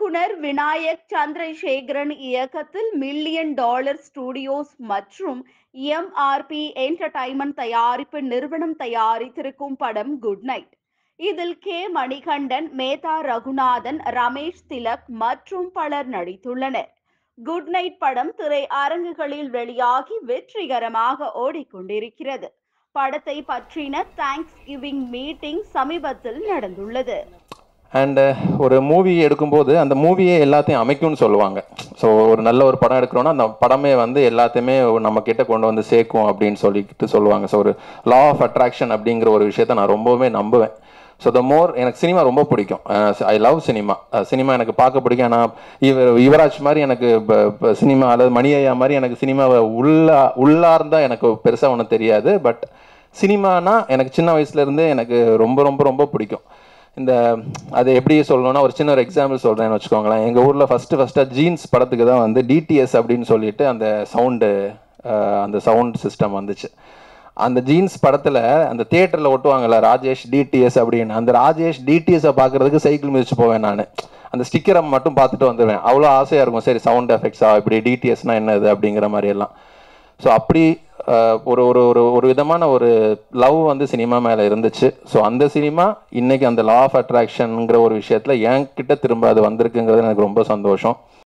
இயக்குனர் விநாயக் சந்திரசேகரன் இயக்கத்தில் million dollar studios மற்றும் எம்ஆர்பி என்டர்டைன்மெண்ட் தயாரிப்பு நிறுவனம் தயாரித்திருக்கும் படம் குட் நைட் இதில் கே மணிகண்டன் மேதா ரகுநாதன் ரமேஷ் திலக் மற்றும் பலர் நடித்துள்ளனர் குட் நைட் படம் திரை அரங்குகளில் வெளியாகி வெற்றிகரமாக ஓடிக்கொண்டிருக்கிறது படத்தை பற்றின தேங்க்ஸ் கிவிங் மீட்டிங் சமீபத்தில் நடந்துள்ளது அண்டு ஒரு மூவி எடுக்கும்போது அந்த மூவியே எல்லாத்தையும் அமைக்கும்னு சொல்லுவாங்க ஸோ ஒரு நல்ல ஒரு படம் எடுக்கிறோன்னா அந்த படமே வந்து எல்லாத்தையுமே நம்ம கிட்ட கொண்டு வந்து சேர்க்கும் அப்படின்னு சொல்லிட்டு சொல்லுவாங்க ஸோ ஒரு லா ஆஃப் அட்ராக்ஷன் அப்படிங்கிற ஒரு விஷயத்த நான் ரொம்பவுமே நம்புவேன் ஸோ த மோர் எனக்கு சினிமா ரொம்ப பிடிக்கும் ஐ லவ் சினிமா சினிமா எனக்கு பார்க்க பிடிக்கும் ஆனால் இவர் யுவராஜ் மாதிரி எனக்கு சினிமா அல்லது மணி ஐயா மாதிரி எனக்கு சினிமாவை உள்ளா உள்ளார்ந்தா எனக்கு பெருசாக ஒன்றும் தெரியாது பட் சினிமானா எனக்கு சின்ன வயசுலேருந்தே எனக்கு ரொம்ப ரொம்ப ரொம்ப பிடிக்கும் இந்த அது எப்படி சொல்லணும்னா ஒரு சின்ன ஒரு எக்ஸாம்பிள் சொல்கிறேன்னு வச்சுக்கோங்களேன் எங்கள் ஊரில் ஃபஸ்ட்டு ஃபஸ்ட்டாக ஜீன்ஸ் படத்துக்கு தான் வந்து டிடிஎஸ் அப்படின்னு சொல்லிட்டு அந்த சவுண்டு அந்த சவுண்ட் சிஸ்டம் வந்துச்சு அந்த ஜீன்ஸ் படத்தில் அந்த தியேட்டரில் ஒட்டுவாங்கல்ல ராஜேஷ் டிடிஎஸ் அப்படின்னு அந்த ராஜேஷ் டிடிஎஸை பார்க்குறதுக்கு சைக்கிள் மிதிச்சு போவேன் நான் அந்த ஸ்டிக்கரை மட்டும் பார்த்துட்டு வந்துடுவேன் அவ்வளோ ஆசையாக இருக்கும் சரி சவுண்ட் எஃபெக்ட்ஸா இப்படி டிடிஎஸ்னால் என்னது அப்படிங்கிற மாதிரி எல்லாம் ஸோ அப்படி ஒரு ஒரு ஒரு ஒரு விதமான ஒரு லவ் வந்து சினிமா மேலே இருந்துச்சு ஸோ அந்த சினிமா இன்னைக்கு அந்த லா ஆஃப் அட்ராக்ஷனுங்கிற ஒரு விஷயத்தில் என்கிட்ட திரும்ப அது வந்திருக்குங்கிறது எனக்கு ரொம்ப சந்தோஷம்